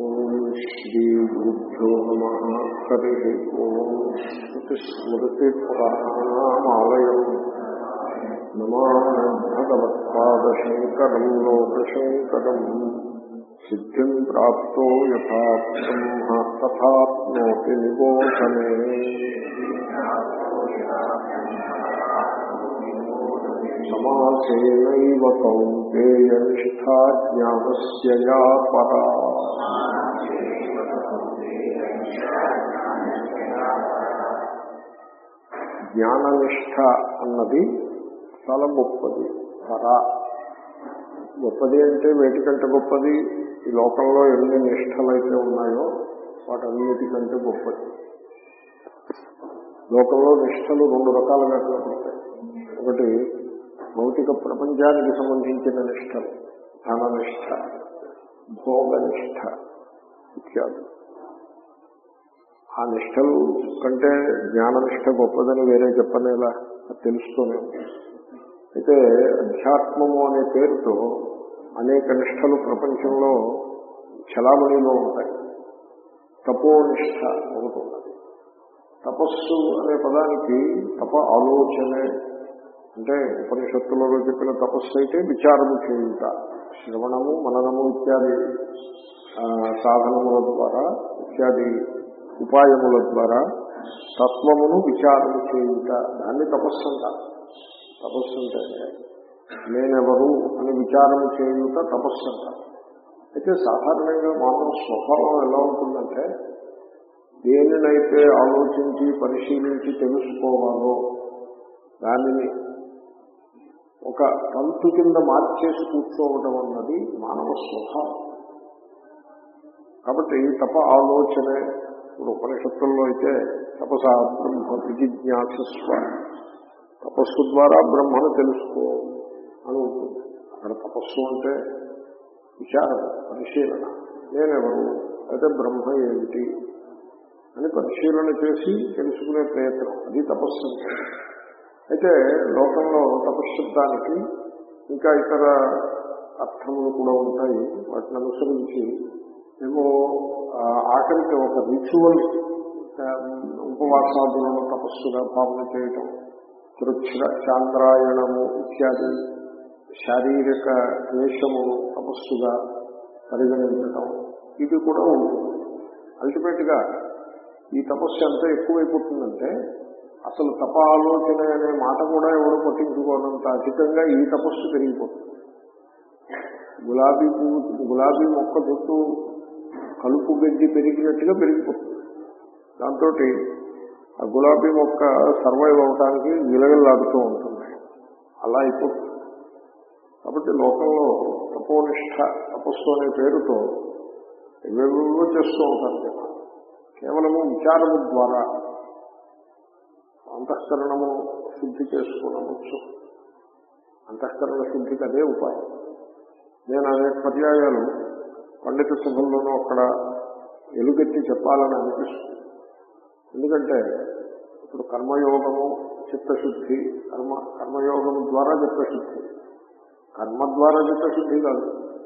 ఓం శ్రీ గురుభ్యో నమ హరి ఓం శ్రుతిస్మృతిపురాణామాలయం నమామి భగవత్పాదశంకరం లోకశంకరం సిద్ధిం ప్రాప్తో యథా బ్రహ్మ తథాప్నోతి నిబోధనే సమాసేనైవ కౌంతేయ నిష్ఠా జ్ఞానస్య యా పరా జ్ఞాననిష్ట అన్నది చాలా గొప్పది పరా గొప్పది అంటే వేటికంటే గొప్పది ఈ లోకంలో ఎన్ని నిష్టలైతే ఉన్నాయో వాటన్నిటికంటే గొప్పది లోకంలో నిష్టలు రెండు రకాలుగా కనపడతాయి ఒకటి భౌతిక ప్రపంచానికి సంబంధించిన నిష్టలు ధననిష్ట భోగనిష్ట ఇత్యాది ఆ నిష్టలు కంటే జ్ఞాననిష్ట గొప్పదని వేరే చెప్పనేలా అది తెలుస్తూనే ఉంది అయితే అధ్యాత్మము అనే పేరుతో అనేక నిష్టలు ప్రపంచంలో చలామణిలో ఉంటాయి తపోనిష్ట ఒకటి ఉన్నది తపస్సు అనే పదానికి తప ఆలోచనే అంటే ఉపనిషత్తులలో చెప్పిన తపస్సు అయితే విచారము చేయుట శ్రవణము మననము ఇత్యాది సాధనముల ద్వారా ఇత్యాది ఉపాయముల ద్వారా తత్వమును విచారము చేయుట దాన్ని తపస్సు అంటారు తపస్సు అంటే నేనెవరు అని విచారము చేయుట తపస్సు అంటారు అయితే సాధారణంగా మానవ స్వభావం ఎలా ఉంటుందంటే దేనినైతే ఆలోచించి పరిశీలించి తెలుసుకోవాలో దానిని ఒక తంతు కింద మార్చేసి కూర్చోవడం అన్నది మానవ స్వభావం కాబట్టి తప ఆలోచనే ఇప్పుడు ఉపనిషత్తుల్లో అయితే తపస బ్రహ్మ విజిజ్ఞాసస్వ తపస్సు ద్వారా బ్రహ్మను తెలుసుకో అని ఉంటుంది అక్కడ తపస్సు అంటే విచారం పరిశీలన నేనెవరు అయితే బ్రహ్మ ఏమిటి అని పరిశీలన చేసి తెలుసుకునే ప్రయత్నం అది తపస్సు అయితే లోకంలో తపశ్శబ్దానికి ఇంకా ఇతర అర్థములు కూడా ఉంటాయి వాటిని అనుసరించి మేము ఆఖరికి ఒక రిచువల్ ఉపవాసాదులను తపస్సుగా భావన చేయటం కృచ్ఛ చాంద్రాయణము ఇత్యాది శారీరక క్లేశమును తపస్సుగా పరిగణించటం ఇది కూడా ఉంటుంది అల్టిమేట్ గా ఈ తపస్సు ఎంత ఎక్కువైపోతుందంటే అసలు తప ఆలోచన అనే మాట కూడా ఎవరు పట్టించుకోనంత అధికంగా ఈ తపస్సు పెరిగిపోతుంది గులాబీ పువ్వు గులాబీ మొక్క చుట్టూ కలుపు గడ్డి పెరిగినట్టుగా పెరిగిపోతుంది దాంతో ఆ గులాబీ మొక్క సర్వైవ్ అవడానికి విలగలాడుతూ ఉంటుంది అలా అయిపోతుంది కాబట్టి లోకంలో తపోనిష్ట తపస్సు అనే పేరుతో ఎవేవో చేస్తూ ఉంటారు కదా కేవలము విచారము ద్వారా అంతఃకరణము శుద్ధి చేసుకోవచ్చు అంతఃకరణ శుద్ధికి అదే ఉపాయం నేను అనేక పర్యాయాలు పండిత సభల్లోనూ అక్కడ ఎలుగెత్తి చెప్పాలని అనిపిస్తుంది ఎందుకంటే ఇప్పుడు కర్మయోగము చిత్తశుద్ధి కర్మ కర్మయోగము ద్వారా చిత్తశుద్ధి కర్మ ద్వారా చిత్తశుద్ధి కాదు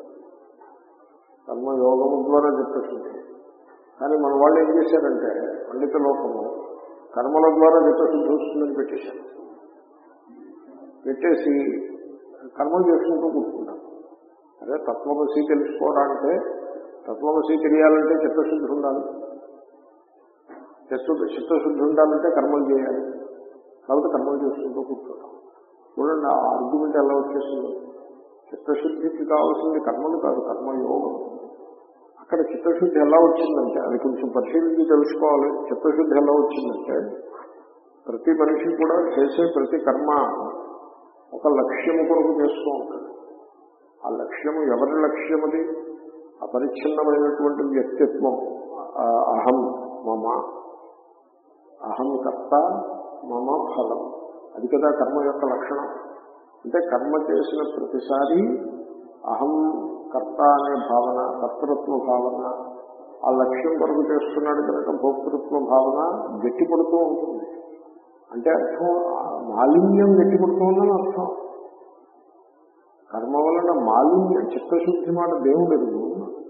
కర్మయోగము ద్వారా చిత్తశుద్ధి కానీ మన వాళ్ళు ఏం చేశారంటే పండిత లోకము కర్మల ద్వారా చిత్తశుద్ధి వస్తుందని పెట్టేశారు పెట్టేసి కర్మలు చేసుకుంటూ కూర్చుంటాం అదే తత్వమసి తెలుసుకోవడానికే తత్వమసి తెలియాలంటే చిత్తశుద్ధి ఉండాలి చిత్త చిత్తశుద్ధి ఉండాలంటే కర్మలు చేయాలి కాబట్టి కర్మలు చేసుకుంటూ కూర్చుంటాం చూడండి ఆ ఆర్గ్యుమెంట్ ఎలా వచ్చేసింది చిత్తశుద్ధికి కావాల్సింది కర్మలు కాదు కర్మయోగం అక్కడ చిత్తశుద్ధి ఎలా వచ్చిందంటే అది కొంచెం పరిశీలించి తెలుసుకోవాలి చిత్తశుద్ధి ఎలా వచ్చిందంటే ప్రతి మనిషి కూడా చేసే ప్రతి కర్మ ఒక లక్ష్యము కొరకు చేస్తూ ఉంటాడు ఆ లక్ష్యము ఎవరి లక్ష్యం అది అపరిచ్ఛిన్నమైనటువంటి వ్యక్తిత్వం అహం మమ అహం కర్త మమ ఫలం అది కదా కర్మ యొక్క లక్షణం అంటే కర్మ చేసిన ప్రతిసారి అహం కర్త అనే భావన కర్తృత్వ భావన ఆ లక్ష్యం కొరకు చేస్తున్నాడు కనుక భోక్తృత్వ భావన గట్టిపడుతూ ఉంటుంది అంటే అర్థం మాలిన్యం గట్టిపడుతుందని అర్థం కర్మ వలన మాలిన్యం చిత్తశుద్ధి మాట దేవుడు ఎరుగు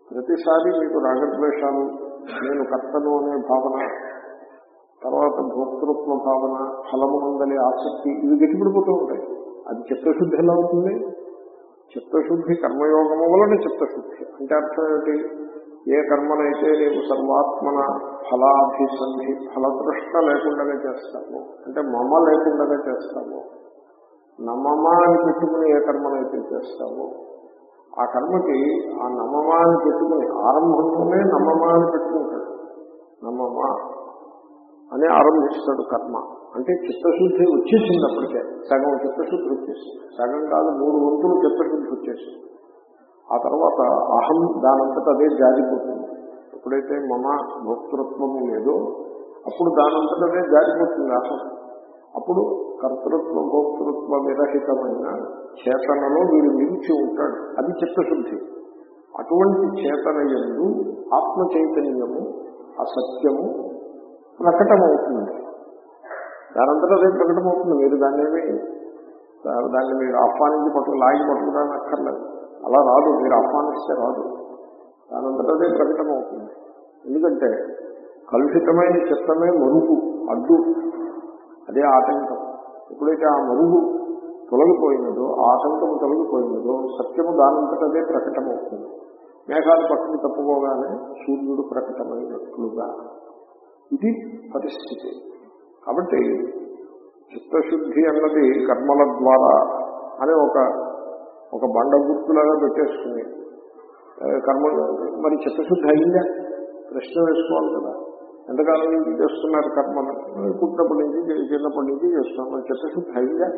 ప్రతిసారి మీకు రాగద్వేషాలు నేను కర్తను అనే భావన తర్వాత భోక్తృత్వ భావన ఫలమునందలి ఆసక్తి ఇవి గట్టిపడిపోతూ ఉంటాయి అది చిత్తశుద్ధి ఎలా అవుతుంది చిత్తశుద్ధి కర్మయోగము వలన చిత్తశుద్ధి అంటే అర్థం ఏమిటి ఏ కర్మనైతే నీవు సర్వాత్మన ఫలాభిసంధి ఫలదృష్ట లేకుండా చేస్తాము అంటే మమ లేకుండా చేస్తాము నమమా అని పెట్టుకుని ఏ కర్మనైతే చేస్తామో ఆ కర్మకి ఆ నమమా అని పెట్టుకుని ఆరంభంలోనే నమమా అని పెట్టుకుంటాడు నమమా అని ఆరంభిస్తాడు కర్మ అంటే చిత్తశుద్ధి వచ్చేసింది అప్పటికే సగం చిత్తశుద్ధి వచ్చేసింది సగం కాదు మూడు వంతులు చిత్తశుద్ధి వచ్చేసింది ఆ తర్వాత అహం దానంతట అదే జారిపోతుంది ఎప్పుడైతే మమ భోక్తృత్వము లేదో అప్పుడు దానంతట అదే జారిపోతుంది అహం అప్పుడు కర్తృత్వ భోక్తృత్వ విరహితమైన చేతనలో వీడు నిలిచి ఉంటాడు అది చిత్తశుద్ధి అటువంటి చేతన ఎందు ఆత్మ చైతన్యము అసత్యము ప్రకటమవుతుంది దానంతటా అదే ప్రకటమవుతుంది మీరు దాన్ని ఏమి దాన్ని మీరు ఆహ్వానించి పట్టు లాగి పట్టుకోవడానికి అక్కర్లేదు అలా రాదు మీరు ఆహ్వానిస్తే రాదు దానంతటా అదే ప్రకటమవుతుంది ఎందుకంటే కలుషితమైన చిత్తమే మరుగు అడ్డు అదే ఆటంకం ఎప్పుడైతే ఆ మరుగు తొలగిపోయినదో ఆ ఆటంకం తొలగిపోయినదో సత్యము దానంతట అదే ప్రకటమవుతుంది మేఘాలు పక్కన తప్పుకోగానే సూర్యుడు ప్రకటమైనట్లుగా ఇది పరిస్థితి కాబట్టి చిత్తశుద్ధి అన్నది కర్మల ద్వారా అనే ఒక ఒక బండ గుర్తులాగా పెట్టేసుకుని కర్మ మరి చిత్తశుద్ధి అయిందా ప్రశ్న వేసుకోవాలి కదా ఎంతకాలం నుంచి చేస్తున్నారు కర్మను పుట్టినప్పటి నుంచి చిన్నప్పటి నుంచి చేస్తున్నారు మరి చిత్తశుద్ధి అయిందా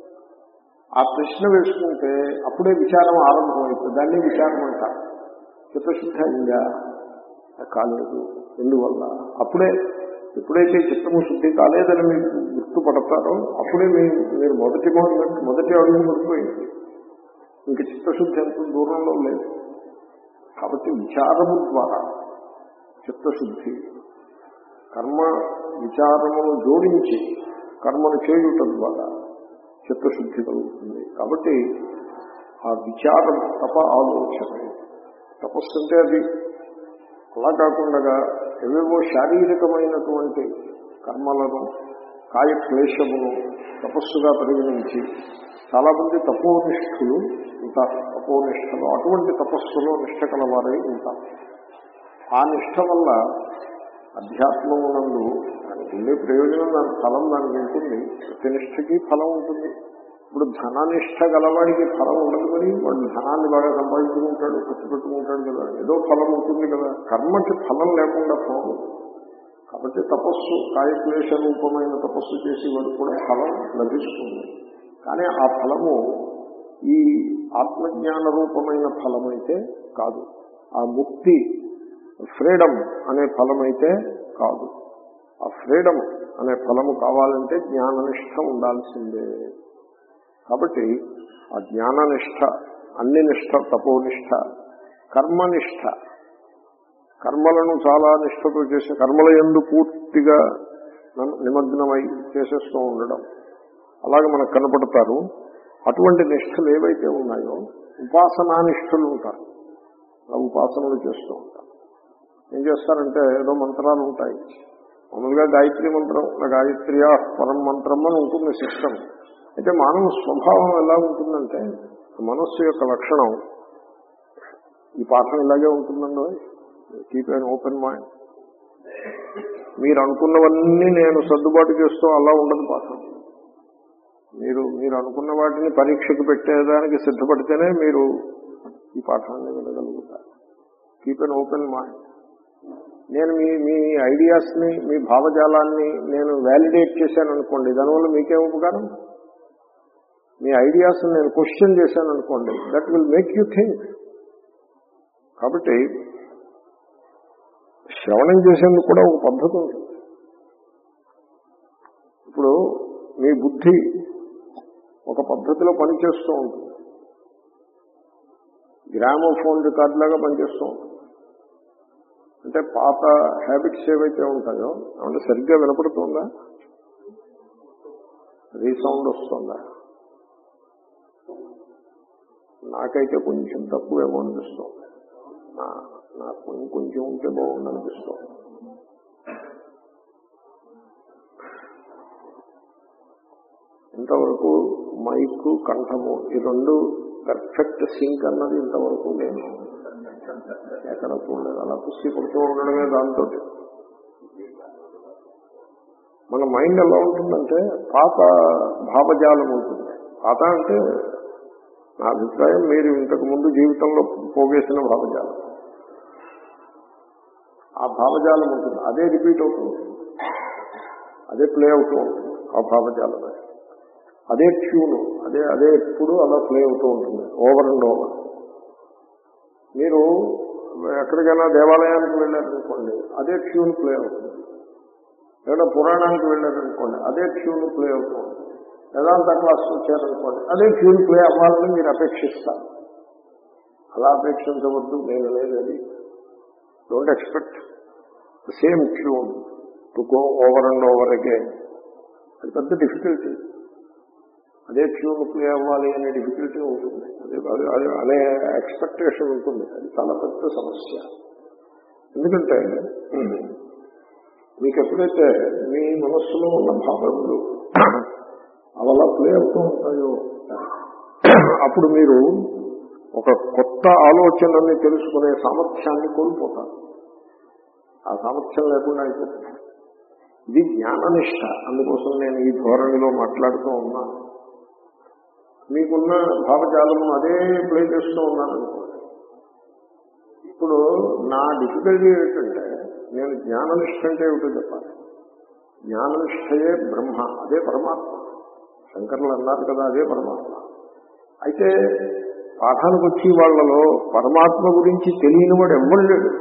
ఆ ప్రశ్న వేసుకుంటే అప్పుడే విచారం ఆరంభమైంది దాన్ని విచారం అంటారు చిత్తశుద్ధి అయిందా కాలేదు ఎందువల్ల అప్పుడే ఎప్పుడైతే చిత్తము శుద్ధి కాలేదని మీరు గుర్తుపడతారో అప్పుడే మీరు మీరు మొదటి మొదటి అడుగు పడిపోయింది ఇంక చిత్తశుద్ధి ఎంత దూరంలో లేదు కాబట్టి విచారము ద్వారా చిత్తశుద్ధి కర్మ విచారమును జోడించి కర్మను చేయుట ద్వారా చిత్తశుద్ధి కలుగుతుంది కాబట్టి ఆ విచారం తప ఆలోచన తపస్సు అంటే అది అలా కాకుండా ఏవేవో శారీరకమైనటువంటి కర్మలను కాయ క్లేశమును తపస్సుగా పరిగణించి చాలా మంది తపోనిష్ఠులు ఉంటారు తపోనిష్టలు అటువంటి తపస్సులో నిష్ట కలవారై ఉంటారు ఆ నిష్ట వల్ల అధ్యాత్మమునందు దానికి ఉండే ప్రయోజనం దాని ఫలం దానికి ఉంటుంది ప్రతి నిష్టకి ఫలం ఉంటుంది ఇప్పుడు ధననిష్ట గలవాడికి ఫలం ఉండదు మరి వాడు ధనాన్ని బాగా సంపాదించుకుంటాడు ఖర్చు పెట్టుకుంటాడు కదా ఏదో ఫలం ఉంటుంది కదా కర్మకి ఫలం లేకుండా పోదు కాబట్టి తపస్సు కాయక్లేశ రూపమైన తపస్సు చేసి వాడు కూడా ఫలం లభిస్తుంది కానీ ఆ ఫలము ఈ ఆత్మజ్ఞాన రూపమైన ఫలమైతే కాదు ఆ ముక్తి ఫ్రీడమ్ అనే ఫలమైతే కాదు ఆ ఫ్రీడమ్ అనే ఫలము కావాలంటే జ్ఞాననిష్ట ఉండాల్సిందే కాబట్టి ఆ జ్ఞాననిష్ట అన్ని నిష్ట తపోనిష్ట కర్మనిష్ట కర్మలను చాలా నిష్టతో చేసే కర్మల ఎందు పూర్తిగా నిమగ్నమై చేసేస్తూ ఉండడం అలాగే మనకు కనపడతారు అటువంటి నిష్టలు ఏవైతే ఉన్నాయో ఉపాసనా నిష్ఠలు ఉంటారు అలా ఉపాసనలు చేస్తూ ఉంటారు ఏం చేస్తారంటే ఏదో మంత్రాలు ఉంటాయి మామూలుగా గాయత్రి మంత్రం గాయత్రియా పరం మంత్రం అని ఉంటుంది సిస్టమ్ అయితే మానవ స్వభావం ఎలా ఉంటుందంటే మనస్సు యొక్క లక్షణం ఈ పాఠం ఇలాగే ఉంటుందండి కీప్ అండ్ ఓపెన్ మైండ్ మీరు అనుకున్నవన్నీ నేను సర్దుబాటు చేస్తూ అలా ఉండదు పాఠం మీరు మీరు అనుకున్న వాటిని పరీక్షకు పెట్టేదానికి సిద్ధపడితేనే మీరు ఈ పాఠాన్ని వినగలుగుతారు కీప్ అండ్ ఓపెన్ మైండ్ నేను మీ మీ ఐడియాస్ని మీ భావజాలాన్ని నేను వ్యాలిడేట్ చేశాను అనుకోండి దానివల్ల మీకేం ఉపకారం మీ ఐడియాస్ నేను క్వశ్చన్ చేశాను అనుకోండి that will make you think కాబట్టి శ్రవణం చేసేందుకు కూడా ఒక పద్ధతి ఉంటుంది ఇప్పుడు మీ బుద్ధి ఒక పద్ధతిలో పనిచేస్తూ ఉంటుంది గ్రామోఫోన్ రికార్డ్ లాగా పనిచేస్తూ ఉంటుంది అంటే పాత హ్యాబిట్స్ ఏవైతే ఉంటాయో అంటే సరిగ్గా వినపడుతుందా రీసౌండ్ వస్తుందా నాకైతే కొంచెం తక్కువేమో అనిపిస్తుంది నాకు ఇంకొంచెం ఉంటే బాగుంది అనిపిస్తుంది ఇంతవరకు మైక్ కంఠము ఈ రెండు పర్ఫెక్ట్ సింక్ అన్నది ఇంతవరకు నేను ఎక్కడ చూడలేదు అలా పుష్టి కొడుతూ ఉండడమే దాంతో మన మైండ్ ఎలా ఉంటుందంటే పాత భావజాలం ఉంటుంది పాత అంటే నా అభిప్రాయం మీరు ఇంతకు ముందు జీవితంలో పోగేసిన భావజాలం ఆ భావజాలం ఉంటుంది అదే రిపీట్ అవుతూ ఉంటుంది అదే ప్లే అవుతూ ఉంటుంది ఆ భావజాలమే అదే ట్యూన్ అదే అదే ఎప్పుడు అలా ప్లే అవుతూ ఉంటుంది ఓవర్ అండ్ ఓవర్ మీరు ఎక్కడికైనా దేవాలయానికి వెళ్ళారనుకోండి అదే ట్యూన్ ప్లే అవుతుంది లేదా పురాణానికి వెళ్ళారనుకోండి అదే ట్యూన్ ప్లే అవుతూ ఉంటుంది వేదాంత క్లాస్ వచ్చారనుకోండి అదే ట్యూన్ ప్లే అవ్వాలని మీరు అపేక్షిస్తారు అలా అపేక్షించవద్దు నేను లేదు అది don't expect the same tune to go over and over again అది పెద్ద డిఫికల్టీ అదే ట్యూన్ ప్లే అవ్వాలి అనే డిఫికల్టీ ఉంటుంది అదే అదే అదే అనే ఎక్స్పెక్టేషన్ ఉంటుంది అది చాలా పెద్ద సమస్య ఎందుకంటే మీకు ఎప్పుడైతే మీ మనస్సులో ఉన్న భావనలు అలా ప్లే అవుతూ ఉంటాయో అప్పుడు మీరు ఒక కొత్త ఆలోచనని తెలుసుకునే సామర్థ్యాన్ని కోల్పోతారు ఆ సామర్థ్యం లేకుండా అయిపోతుంది ఇది జ్ఞాననిష్ట అందుకోసం నేను ఈ ధోరణిలో మాట్లాడుతూ ఉన్నాను మీకున్న భావజాలం అదే ప్లే చేస్తూ ఉన్నాను అనుకోండి ఇప్పుడు నా డిఫికల్టీ ఏంటంటే నేను జ్ఞాననిష్ట అంటే ఏమిటో చెప్పాలి జ్ఞాననిష్టయే బ్రహ్మ అదే పరమాత్మ శంకర్లు అన్నారు కదా అదే పరమాత్మ అయితే పాఠానికి వచ్చి వాళ్ళలో పరమాత్మ గురించి తెలియని వాడు ఎవ్వడు లేడు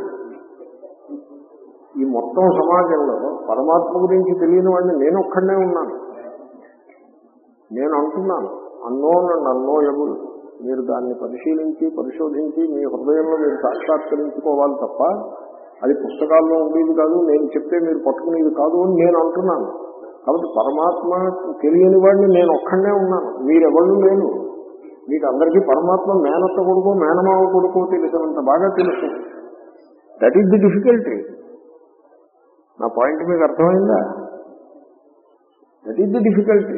ఈ మొత్తం సమాజంలో పరమాత్మ గురించి తెలియని వాడిని నేను ఒక్కడనే ఉన్నాను నేను అంటున్నాను అన్నోన్ అండ్ అన్నోయబుల్ మీరు దాన్ని పరిశీలించి పరిశోధించి మీ హృదయంలో మీరు సాక్షాత్కరించుకోవాలి తప్ప అది పుస్తకాల్లో ఉండేది కాదు నేను చెప్తే మీరు పట్టుకునేది కాదు అని నేను అంటున్నాను కాబట్టి పరమాత్మ తెలియని వాడిని నేను ఒక్కడనే ఉన్నాను మీరెవళ్ళు లేను మీకు అందరికీ పరమాత్మ మేనత్త కొడుకు మేనమావ కొడుకు తెలిసినంత బాగా తెలుసు దట్ ఈస్ ది డిఫికల్టీ నా పాయింట్ మీకు అర్థమైందా దట్ ఈస్ ది డిఫికల్టీ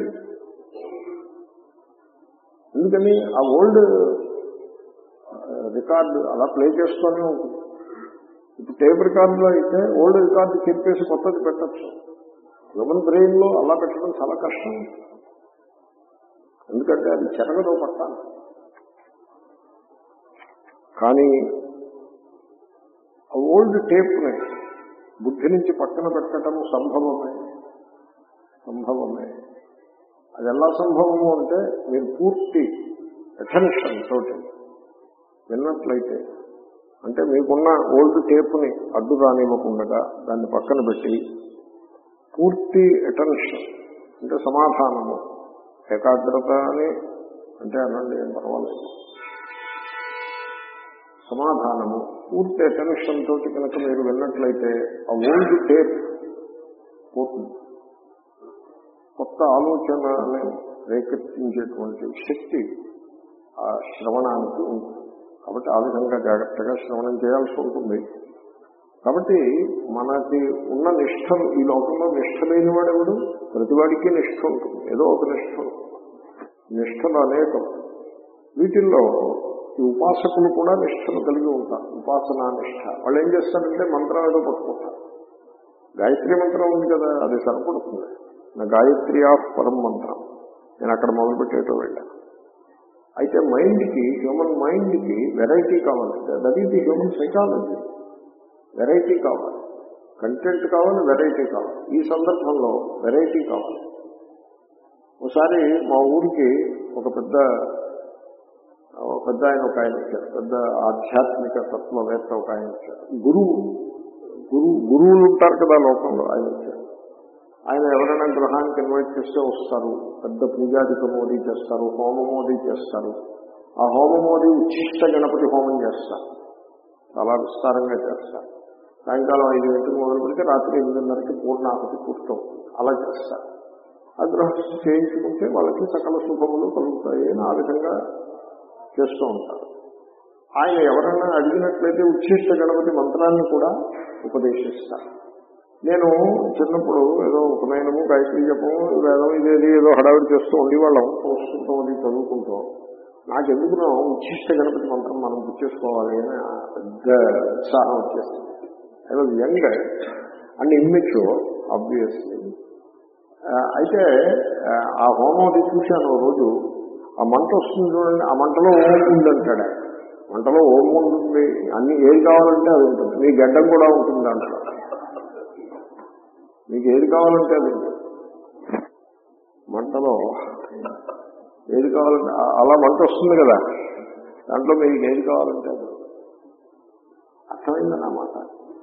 ఎందుకని ఆ ఓల్డ్ రికార్డు అలా ప్లే చేస్తూనే ఉంటుంది ఇప్పుడు టేప్ రికార్డులో అయితే ఓల్డ్ రికార్డు చెప్పేసి కొత్తది పెట్టచ్చు హ్యూమన్ బ్రెయిన్ లో అలా పెట్టడం చాలా కష్టం ఎందుకంటే అది చెరగదో పట్టాలి కానీ ఆ ఓల్డ్ టేప్ని బుద్ధి నుంచి పక్కన పెట్టడం సంభవమే సంభవమే అది ఎలా సంభవము అంటే మీరు పూర్తి అటెన్షన్ తోటి విన్నట్లయితే అంటే మీకున్న ఓల్డ్ టేప్ని అడ్డు రానివ్వకుండా దాన్ని పక్కన పెట్టి పూర్తి అటెన్షన్ అంటే సమాధానము ఏకాగ్రత అని అంటే అనండి ఏం పర్వాలేదు సమాధానము పూర్తి అటెన్షన్ తోటి కనుక మీరు విన్నట్లయితే ఆ ఓల్డ్ టేప్ పోతుంది కొత్త ఆలోచనని రేకెత్తించేటువంటి శక్తి ఆ శ్రవణానికి ఉంటుంది కాబట్టి ఆ విధంగా జాగ్రత్తగా శ్రవణం చేయాల్సి ఉంటుంది కాబట్టి మనకి ఉన్న నిష్టలు ఈ లోకంలో నిష్ట లేని వాడెవడు ప్రతివాడికి నిష్ట ఉంటుంది ఏదో ఒక నిష్ట నిష్టలు అనేకం వీటిల్లో ఈ ఉపాసకులు కూడా నిష్టలు కలిగి ఉంటారు ఉపాసనా నిష్ట వాళ్ళు ఏం చేస్తారంటే మంత్రం ఏదో పట్టుకుంటారు గాయత్రి మంత్రం ఉంది కదా అది సరిపడుతుంది నా గాయత్రి ఆఫ్ పరం మంత్రం నేను అక్కడ మొదలుపెట్టేటో వెళ్ళాను అయితే మైండ్కి హ్యూమన్ మైండ్కి వెరైటీ కావాలి that is the human psychology variety కావాలి కంటెంట్ కావాలి వెరైటీ కావాలి ఈ సందర్భంలో వెరైటీ కావాలి ఒకసారి మా ఊరికి ఒక పెద్ద ఒక పెద్ద ఆయన ఒక ఆయన వచ్చారు పెద్ద ఆధ్యాత్మిక తత్వవేత్త ఒక ఆయన వచ్చారు గురువు గురువు గురువులు ఉంటారు కదా లోకంలో ఆయన వచ్చారు ఆయన ఎవరైనా గృహానికి ఇన్వైట్ చేస్తే వస్తారు పెద్ద పూజాధికము అది చేస్తారు హోమము అది చేస్తారు ఆ హోమము అది ఉచ్చిష్ట గణపతి హోమం చేస్తారు చాలా విస్తారంగా చేస్తారు సాయంకాలం ఐదు గంటలకు మొదలు పెడితే రాత్రి ఎనిమిదిన్నరకి పూర్ణాహుతి పూర్తవుతుంది అలా చేస్తారు ఆ గృహస్థు చేయించుకుంటే వాళ్ళకి సకల శుభములు కలుగుతాయి అని ఆ విధంగా చేస్తూ ఉంటారు ఆయన ఎవరైనా అడిగినట్లయితే ఉచ్ఛిష్ట గణపతి మంత్రాన్ని కూడా ఉపదేశిస్తారు నేను చిన్నప్పుడు ఏదో ఉపనయనము గాయత్రి జపము వేదం ఇదేది ఏదో హడావిడి చేస్తూ ఉండేవాళ్ళం సంస్కృతం అది చదువుకుంటూ నాకెందుకునో ఉచ్ఛిష్ట గణపతి మంత్రం మనం గుర్చేసుకోవాలి అని పెద్ద ఉత్సాహం వచ్చేసింది I was young and immature obviously అయితే ఆ, ఆ హోమం అది చూశాను ఓ రోజు ఆ మంట వస్తుంది చూడండి ఆ మంటలో ఓం ఉంది అంటాడు ఆయన. మంటలో ఓం ఉంటుంది అన్ని ఏది కావాలంటే అది ఉంటుంది మీ గడ్డం కూడా ఉంటుంది దాంట్లో మీకు ఏది కావాలంటే అది ఉంటుంది మంటలో ఏది కావాలంటే ఆ- అలా మంట వస్తుంది కదా దాంట్లో మీకు ఏది కావాలంటే అది అర్థమైందని మాట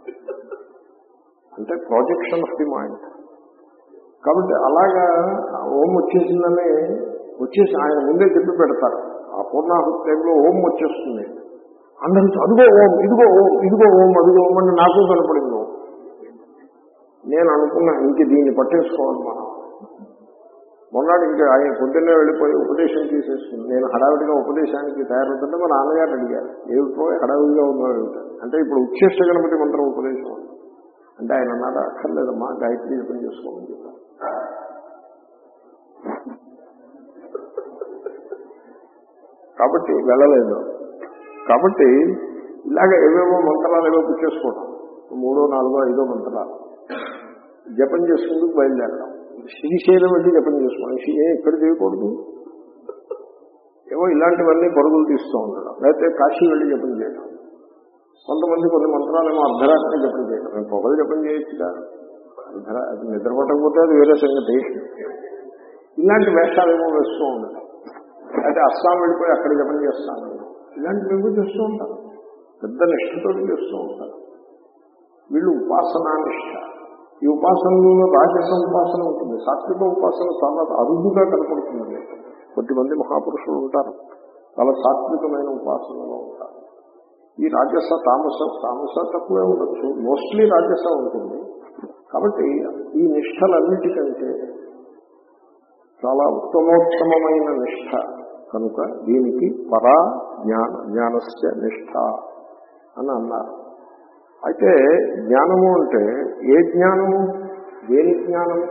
అంటే ప్రాజెక్షన్ ఆఫ్ ది మైండ్ కాబట్టి అలాగా ఓం వచ్చేసిందని వచ్చేసి ఆయన ముందే చెప్పి పెడతారు ఆ పూర్ణాహుతి టైంలో ఓం వచ్చేస్తుంది అందరితో అదిగో ఓం ఇదిగో ఓం ఇదిగో ఓం అదిగో ఓం అని నాకు కనపడింది ఓం నేను అనుకున్నా ఇంక దీన్ని పట్టేసుకోవాలి మనం మొన్నటి ఇంకా ఆయన పొద్దున్నే వెళ్ళిపోయి ఉపదేశం తీసేస్తుంది నేను హడావిడిగా ఉపదేశానికి తయారవుతుంటే మా నాన్నగారు అడిగారు ఏమిటో హడావిడిగా ఉన్నారు ఏమిటో. అంటే ఇప్పుడు ఉచ్చేష్ట గణపతి మంత్రం ఉపదేశం అంటే ఆయన అన్నాడు అక్కర్లేదమ్మా గాయత్రి జపం చేసుకోమని చెప్పారు కాబట్టి వెళ్ళలేదు కాబట్టి ఇలాగ ఏవేవో మంత్రాలు ఏవో పుచ్చేసుకోవడం మూడో నాలుగో ఐదో మంత్రాలు జపం చేసుకుందుకు బయలుదేరడం శ్రీశైలం వెళ్ళి జపం చేసుకోవడం ఏ ఎక్కడ చేయకూడదు ఏవో ఇలాంటివన్నీ పరుగులు తీస్తూ ఉండడం లేకపోతే కాశీ వెళ్ళి జపం చేయడం కొంతమంది కొన్ని మంత్రాలేమో అర్ధరాత్రి జపం చేయడం మేము పొగలు జపం చేయొచ్చుగా అర్ధరా అది నిద్రపట్టకపోతే అది వేరే సంగతి ఇలాంటి వేషాలేమో వేస్తూ ఉండడం అయితే అస్సాం వెళ్ళిపోయి అక్కడ జపం చేస్తాను ఇలాంటివి ఏమో చేస్తూ ఉంటారు పెద్ద నిష్ఠతో చేస్తూ ఉంటారు వీళ్ళు ఉపాసనా నిష్ఠ ఈ ఉపాసనలో రాజస ఉపాసన ఉంటుంది సాత్విక ఉపాసన చాలా అరుదుగా కనపడుతుంది కొద్దిమంది మహాపురుషులు ఉంటారు చాలా సాత్వికమైన ఉపాసనలో ఉంటారు ఈ రాజస తామస తామస తక్కువే ఉండొచ్చు మోస్ట్లీ రాజస ఉంటుంది కాబట్టి ఈ నిష్టలన్నిటికంటే చాలా ఉత్తమోత్తమైన నిష్ఠ కనుక దీనికి పరా జ్ఞాన జ్ఞానస్య నిష్ఠ అని అన్నారు అయితే జ్ఞానము అంటే ఏ జ్ఞానము దేని జ్ఞానము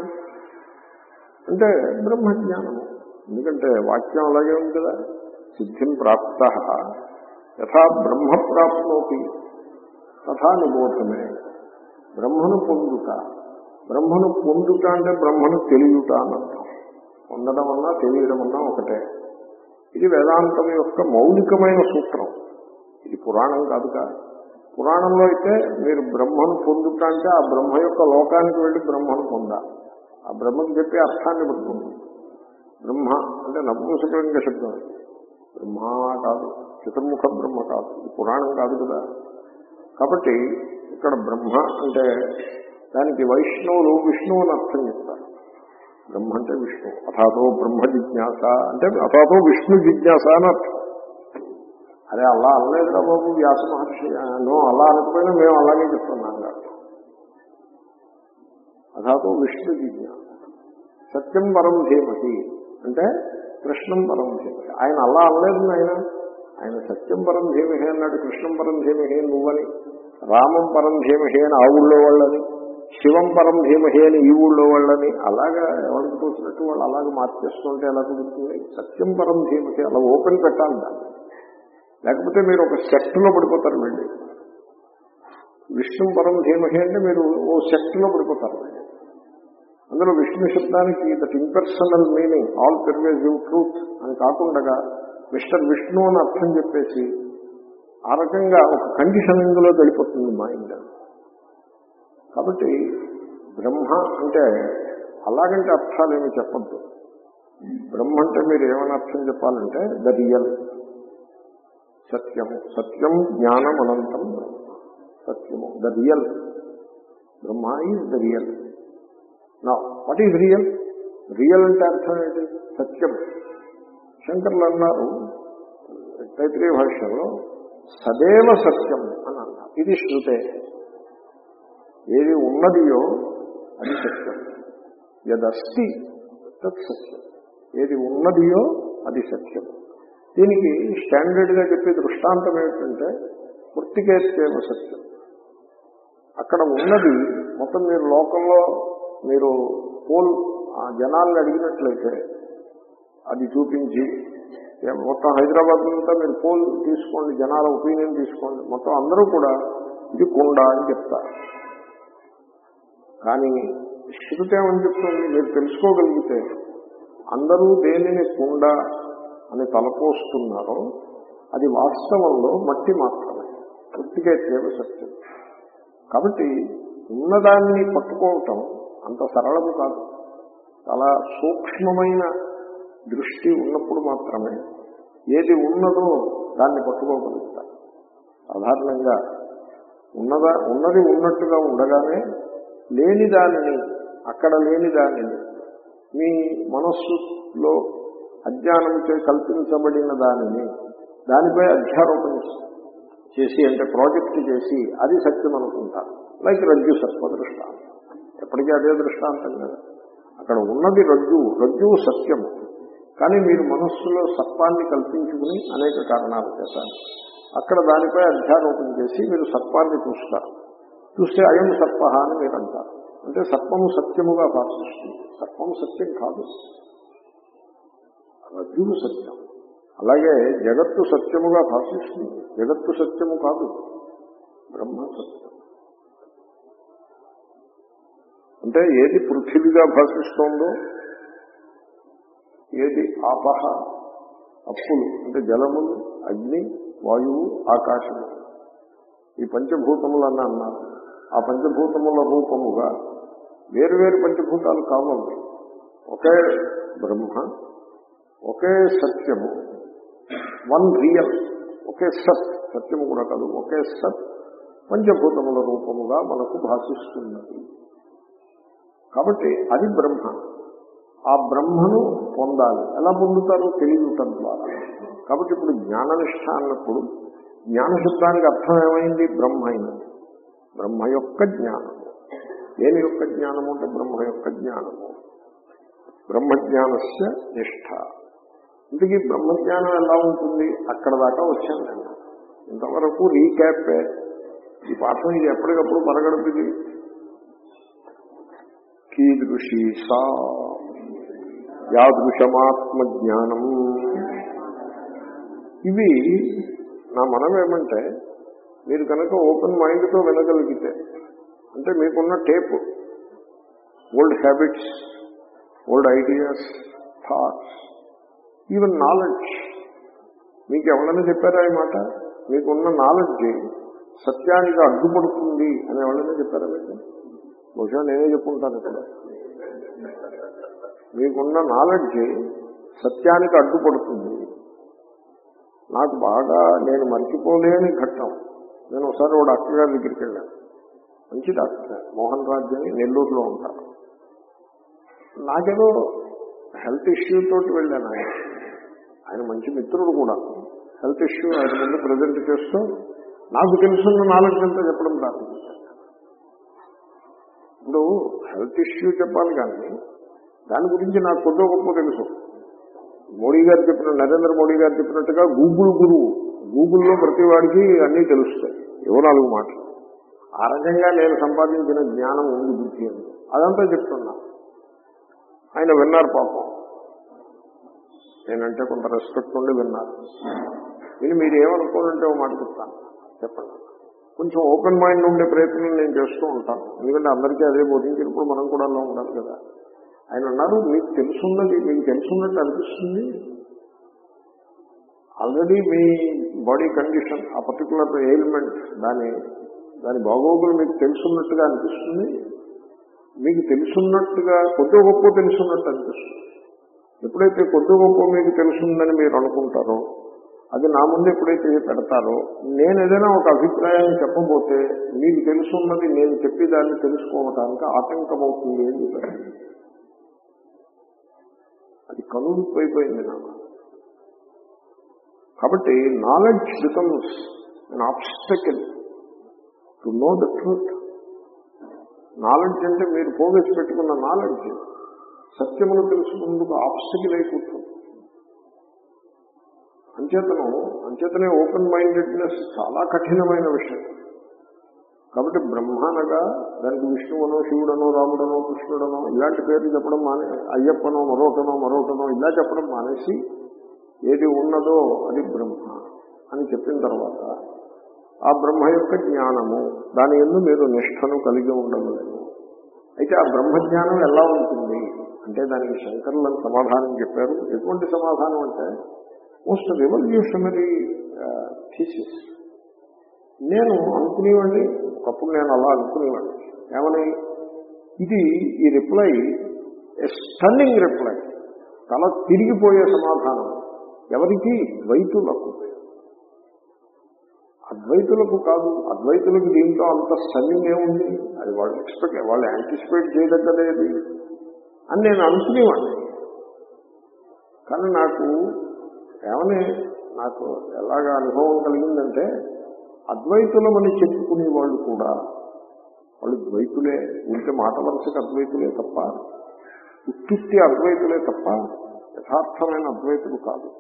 అంటే బ్రహ్మ జ్ఞానము ఎందుకంటే వాక్యం అలాగే ఉంది కదా సిద్ధిం ప్రాప్త యథా బ్రహ్మ ప్రాప్నోపి తథా నిబోధమే బ్రహ్మను పొందుట బ్రహ్మను పొందుట అంటే బ్రహ్మను తెలియట అని అర్థం పొందడం అన్నా తెలియడం అన్నా ఒకటే ఇది వేదాంతం యొక్క మౌలికమైన సూత్రం ఇది పురాణం కాదుగా పురాణంలో అయితే మీరు బ్రహ్మను పొందుట అంటే ఆ బ్రహ్మ యొక్క లోకానికి వెళ్ళి బ్రహ్మను పొందాలి ఆ బ్రహ్మకు చెప్పే అర్థాన్ని పట్టుకుంది బ్రహ్మ అంటే నపుంసకలింగ శబ్దం ఇది. బ్రహ్మ కాదు చతుర్ముఖ బ్రహ్మ కాదు ఇది పురాణం కాదు కదా కాబట్టి ఇక్కడ బ్రహ్మ అంటే దానికి వైష్ణవులు విష్ణువు అని అర్థం చెప్తారు బ్రహ్మ అంటే విష్ణు అథాతో బ్రహ్మ జిజ్ఞాస అంటే అథాతో విష్ణు జిజ్ఞాస అని అర్థం అదే అలా అనలేదురా బాబు వ్యాస మహర్షి నో అలా అనకపోయినా మేము అలాగే చెప్తున్నాం కాదు అథాతో విష్ణు జిజ్ఞాస సత్యం పరం ధీమతి అంటే కృష్ణం పరం ధీమతి ఆయన అలా అనలేదు ఆయన ఆయన సత్యం పరం ధీమహే అన్నాడు కృష్ణం పరం ధీమహే నువ్వని రామం పరం ధీమహే అని ఆ ఊళ్ళో వాళ్ళని శివం పరం ధీమహే అని ఈ ఊళ్ళో వాళ్ళని అలాగా ఎవరికి తోచినట్టు వాళ్ళు అలాగే మార్చేస్తుంటే ఎలా కుదురుతుంది సత్యం పరం ధీమహే అలా ఓపెన్ పెట్టాలి దాన్ని లేకపోతే మీరు ఒక సెక్ట్లో పడిపోతారు వెళ్ళి విష్ణు పరం ధీమహే అంటే మీరు ఓ సెక్ట్లో పడిపోతారు వెళ్ళి అందులో విష్ణు శబ్దానికి that impersonal meaning all pervasive truth అని కాకుండా మిస్టర్ విష్ణు అని అర్థం చెప్పేసి ఆ రకంగా ఒక కండిషనింగ్లో వెళ్ళిపోతుంది మైండ్ కాబట్టి బ్రహ్మ అంటే అలాగంటే అర్థాలు ఏమి చెప్పద్దు బ్రహ్మ అంటే మీరు ఏమైనా అర్థం చెప్పాలంటే ద రియల్ సత్యము సత్యం జ్ఞానం అనంతం బ్రహ్మ సత్యము the real Brahma is the real నా వాట్ ఈజ్ రియల్ రియల్ అంటే అర్థం ఏంటి సత్యం శంకర్లు అన్నారు తైత్రీయ భాష్యంలో సదేవ సత్యం అని అన్నారు ఇది శృతే ఏది ఉన్నదియో అది సత్యం యదస్తి తత్ సత్యం ఏది ఉన్నదియో అది సత్యం దీనికి స్టాండర్డ్ గా చెప్పే దృష్టాంతం ఏమిటంటే మృతికేత్యేవ సత్యం అక్కడ ఉన్నది మొత్తం మీరు లోకంలో మీరు పోల్ ఆ జనాల్ని అడిగినట్లయితే అది చూపించి ఏ మొత్తం హైదరాబాద్ అంతా మీరు పోల్ తీసుకోండి జనాల ఒపీనియన్ తీసుకోండి మొత్తం అందరూ కూడా ఇది కుండ అని చెప్తారు కానీ శృతి ఏమని చెప్తుంది మీరు తెలుసుకోగలిగితే అందరూ దేనిని కుండ అని తలపోస్తున్నారో అది వాస్తవంలో మట్టి మాత్రమే పూర్తిగా దేవ సత్యం కాబట్టి ఉన్నదాన్ని పట్టుకోవటం అంత సరళము కాదు చాలా సూక్ష్మమైన దృష్టి ఉన్నప్పుడు మాత్రమే ఏది ఉన్నదో దాన్ని పట్టుకోగలుగుతారు సాధారణంగా ఉన్నదా ఉన్నది ఉన్నట్టుగా ఉండగానే లేని దానిని అక్కడ లేని దానిని మీ మనస్సులో అజ్ఞానంతో కల్పించబడిన దానిని దానిపై అధ్యారోపణ చేసి అంటే ప్రాజెక్ట్ చేసి అది సత్యం అనుకుంటారు లైక్ రజ్జు సర్ప దృష్టాంతం ఎప్పటికీ అదే దృష్టాంతం కదా అక్కడ ఉన్నది రజ్జువు రజ్జువు సత్యము కానీ మీరు మనస్సులో సర్పాన్ని కల్పించుకుని అనేక కారణాల చేత అక్కడ దానిపై అధ్యారోపణ చేసి మీరు సర్పాన్ని చూస్తారు చూస్తే అయం సర్ప అని మీరు అంటారు అంటే సర్పము సత్యముగా భాషిస్తుంది సర్పము సత్యం కాదు రజ్జువు సత్యం అలాగే జగత్తు సత్యముగా భాషిస్తుంది జగత్తు సత్యము కాదు బ్రహ్మ సత్యం అంటే ఏది పృథివిగా భాషిస్తోందో ఏది ఆపహ అప్పులు అంటే జలములు అగ్ని వాయువు ఆకాశము ఈ పంచభూతములన్న అన్నారు ఆ పంచభూతముల రూపముగా వేరువేరు పంచభూతాలు కావాలి ఒకే బ్రహ్మ ఒకే సత్యము వన్ రియల్ ఒకే సత్ సత్యము కూడా కాదు ఒకే సత్ పంచభూతముల రూపముగా మనకు భాషిస్తున్నది కాబట్టి అది బ్రహ్మ ఆ బ్రహ్మను పొందాలి ఎలా పొందుతారు తెలియటం ద్వారా కాబట్టి ఇప్పుడు జ్ఞాననిష్ట అన్నప్పుడు జ్ఞానశబ్దానికి అర్థం ఏమైంది బ్రహ్మ అయినది బ్రహ్మ యొక్క జ్ఞానము దేని యొక్క జ్ఞానము అంటే బ్రహ్మ యొక్క జ్ఞానము బ్రహ్మజ్ఞానస్య నిష్ఠ ఇందుకీ బ్రహ్మజ్ఞానం ఎలా ఉంటుంది అక్కడ దాకా వచ్చాను నేను ఇంతవరకు రీక్యాపే ఈ పాఠం ఇది ఎప్పటికప్పుడు పరగడుపుది కీదృశీ సా యాదృశమాత్మ జ్ఞానం ఇవి నా మనం ఏమంటే మీరు కనుక ఓపెన్ మైండ్తో వినగలిగితే అంటే మీకున్న tape old habits old ideas thoughts even knowledge మీకు ఎవరైనా చెప్పారా ఈ మాట మీకున్న నాలెడ్జ్ సత్యానికి అడ్డుపడుతుంది అని ఎవరైనా చెప్పారా మీకు బహుశా నేనే చెప్పుకుంటాను ఇప్పుడు మీకున్న నాలెడ్జ్ సత్యానికి అడ్డుపడుతుంది నాకు బాగా నేను మర్చిపోలేని ఘట్టం నేను ఒకసారి ఓ డాక్టర్ గారి దగ్గరికి వెళ్ళాను మంచి డాక్టర్ మోహన్ రాజ్ అని నెల్లూరులో ఉంటారు నాకేదో హెల్త్ ఇష్యూ తోటి వెళ్ళాను ఆయన ఆయన మంచి మిత్రుడు కూడా హెల్త్ ఇష్యూ ఆయన ముందు ప్రజెంట్ చేస్తూ నాకు తెలుసున్న నాలెడ్జ్ అంతా చెప్పడం ప్రారంభించాను ఇప్పుడు హెల్త్ ఇష్యూ చెప్పాలి కానీ దాని గురించి నాకు కొద్దో గొప్ప తెలుసు మోడీ గారు చెప్పిన నరేంద్ర మోడీ గారు చెప్పినట్టుగా గూగుల్ గురువు గూగుల్లో ప్రతి వాడికి అన్నీ తెలుస్తాయి ఏవో నాలుగు మాటలు ఆ రకంగా నేను సంపాదించిన జ్ఞానం ఉంది బుద్ధి అని అదంతా చెప్తున్నా ఆయన విన్నారు పాపం నేనంటే కొంత రెస్పెక్ట్ ఉండి విన్నారు విని మీరు ఏమనుకోనంటే ఓ మాట చెప్తాను చెప్పండి కొంచెం ఓపెన్ మైండ్ ఉండే ప్రయత్నం నేను చేస్తూ ఉంటాను ఎందుకంటే అందరికీ అదే బోధించినప్పుడు మనం కూడా అలా ఉండాలి కదా ఆయన అన్నారు మీకు తెలుసున్నది మీకు తెలుసున్నట్టు అనిపిస్తుంది ఆల్రెడీ మీ బాడీ కండిషన్ ఆ పర్టికులర్ ఎయిల్మెంట్ దాని దాని బాగోగులు మీకు తెలుసున్నట్టుగా అనిపిస్తుంది మీకు తెలుసున్నట్టుగా కొద్ది గొప్ప తెలుసున్నట్టు అనిపిస్తుంది ఎప్పుడైతే కొద్ది గొప్ప మీకు తెలుసుందని మీరు అనుకుంటారో అది నా ముందు ఎప్పుడైతే పెడతారో నేను ఏదైనా ఒక అభిప్రాయాన్ని చెప్పబోతే మీకు తెలుసున్నది నేను చెప్పేదాన్ని తెలుసుకోవటానికి ఆటంకం అవుతుంది అని చెప్పారు అది కనువిపోయిపోయింది నాకు కాబట్టి knowledge becomes an obstacle to know the truth knowledge అంటే మీరు పోగేసి పెట్టుకున్న నాలెడ్జ్ సత్యమును తెలుసుకున్నందుకు ఆబ్స్టకిల్ అయిపోతుంది అంచేతను అంచేతనే ఓపెన్ మైండెడ్నెస్ చాలా కఠినమైన విషయం కాబట్టి బ్రహ్మానగా దానికి విష్ణువనో శివుడనో రాముడనో కృష్ణుడనో ఇలాంటి పేర్లు చెప్పడం మానే అయ్యప్పనో మరొకటనో మరొకటనో ఇలా చెప్పడం మానేసి ఏది ఉన్నదో అది బ్రహ్మ అని చెప్పిన తర్వాత ఆ బ్రహ్మ యొక్క జ్ఞానము దాని ఎందు మీరు నిష్ఠను కలిగి ఉండగలరు అయితే ఆ బ్రహ్మజ్ఞానం ఎలా ఉంటుంది అంటే దానికి శంకరులను సమాధానం చెప్పారు ఎటువంటి సమాధానం అంటే మోస్ట్ రెవల్యూషనరీ థీసిస్ నేను అనుకునేవాడిని ఒకప్పుడు నేను అలా అనుకునేవాడిని ఏమని ఇది ఈ రిప్లై స్టన్నింగ్ రిప్లై తల తిరిగిపోయే సమాధానం ఎవరికి ద్వైతులకు అద్వైతులకు కాదు అద్వైతులకు దీంట్లో అంత స్టన్నింగ్ ఏముంది అది వాళ్ళు ఎక్స్పెక్ట్ వాళ్ళు యాంటిసిపేట్ చేయదగ్గదేది అని నేను అనుకునేవాడిని కానీ నాకు ఏమని నాకు ఎలాగా అనుభవం కలిగిందంటే అద్వైతులమని చెప్పుకునే వాళ్ళు కూడా వాళ్ళు ద్వైతులే ఉంటే మాట వరుసకి అద్వైతులే తప్ప ఉత్తుత్తి అద్వైతులే తప్ప యథార్థమైన అద్వైతులు కాదు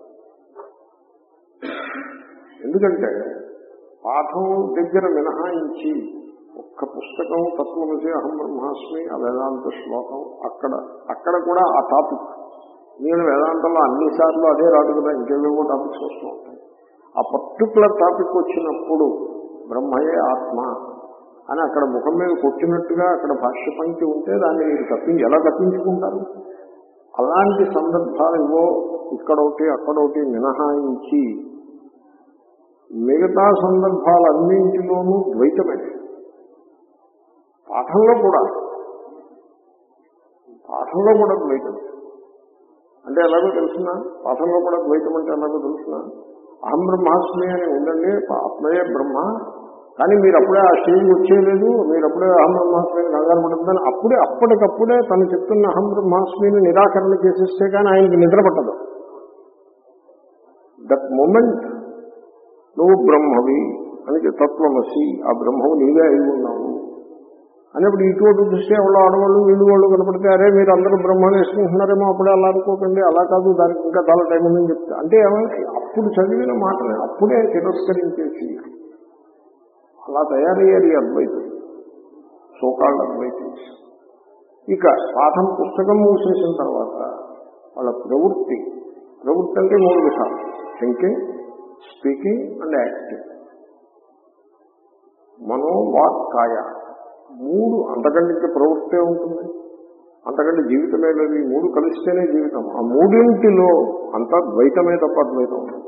ఎందుకంటే పాఠం దగ్గర మినహాయించి ఒక్క పుస్తకం తత్వమసి అహం బ్రహ్మాస్మి ఆ వేదాంత శ్లోకం అక్కడ అక్కడ కూడా ఆ టాపిక్ నేను వేదాంతంలో అన్నిసార్లు అదే రాదు కదా ఇంకేవేవో టాపిక్స్ వస్తూ ఉంటాయి ఆ పర్టికులర్ టాపిక్ వచ్చినప్పుడు బ్రహ్మయే ఆత్మ అని అక్కడ ముఖం మీద కొట్టినట్టుగా అక్కడ భాష్య పంక్తి ఉంటే దాన్ని మీరు తప్పించి ఎలా తప్పించుకుంటారు అలాంటి సందర్భాలు ఇవో ఇక్కడొకటి అక్కడొకటి మినహాయించి మిగతా సందర్భాలన్నింటిలోనూ ద్వైతమే పాఠంలో కూడా పాఠంలో కూడా ద్వైతం అంటే ఎలాగో తెలుసిన పాఠంలో కూడా ద్వైతం అంటే ఎలాగో తెలుసిన అహం బ్రహ్మాస్మి అని ఉందండి ఆత్మయే బ్రహ్మ కానీ మీరు అప్పుడే ఆ స్టేజ్ వచ్చేయలేదు మీరు అప్పుడే అహం బ్రహ్మాస్మి అని కంగారు పడుతుందని అప్పుడే అప్పటికప్పుడే తను చెప్తున్న అహం బ్రహ్మాస్మిని నిరాకరణ చేసేస్తే కానీ ఆయనకి నిద్ర పట్టదు దట్ మూమెంట్ నువ్వు బ్రహ్మవి అని తత్వమసి ఆ బ్రహ్మవు నీవే అయి ఉన్నావు అనేప్పుడు ఇటువంటి దృష్టి ఎవరో ఆడవాళ్ళు వీళ్ళు వాళ్ళు కనపడితే అరే మీరు అందరూ బ్రహ్మను వేసుకుంటున్నారేమో అప్పుడే అలా అనుకోకండి అలా కాదు దానికి ఇంకా చాలా టైం ఉందని చెప్తే అంటే ఏమైంది అప్పుడు చదివిన మాటలు అప్పుడే తిరస్కరించేసి అలా తయారయ్యారు ఈ అద్వైతం సోకాళ్ళ అద్వైతం ఇక పాఠం పుస్తకం మూసేసిన తర్వాత వాళ్ళ ప్రవృత్తి ప్రవృత్తి అంటే మూడు విషయాలు థింకింగ్ స్పీకింగ్ అండ్ యాక్టింగ్ మనో వాక్ కాయ మూడు అంతకంటే ఇంకా ప్రవృత్తే ఉంటుంది అంతకంటే జీవితమే లేదు ఈ మూడు కలిస్తేనే జీవితం ఆ మూడింటిలో అంతా ద్వైతమే తప్ప అద్వైతం ఉండదు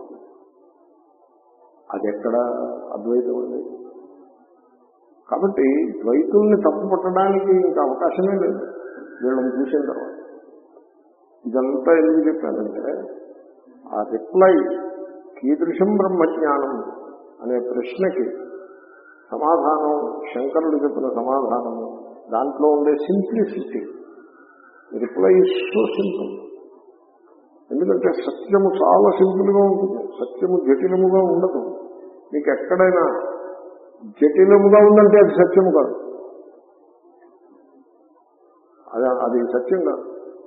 అది ఎక్కడ అద్వైతం ఉంది కాబట్టి ద్వైతుల్ని తప్పు పట్టడానికి ఇంకా అవకాశమే లేదు వీళ్ళని చూసిన తర్వాత ఇదంతా ఎందుకు చెప్పానంటే ఆ రిప్లై కీదృశం బ్రహ్మజ్ఞానం అనే ప్రశ్నకి సమాధానం శంకరుడు చెప్పిన సమాధానము దాంట్లో ఉండే simplicity reply is so simple ఎందుకంటే సత్యము చాలా సింపుల్గా ఉంటుంది సత్యము జటిలముగా ఉండదు మీకు ఎక్కడైనా జటిలముగా ఉందంటే అది సత్యము కాదు అది అది సత్యం కాదు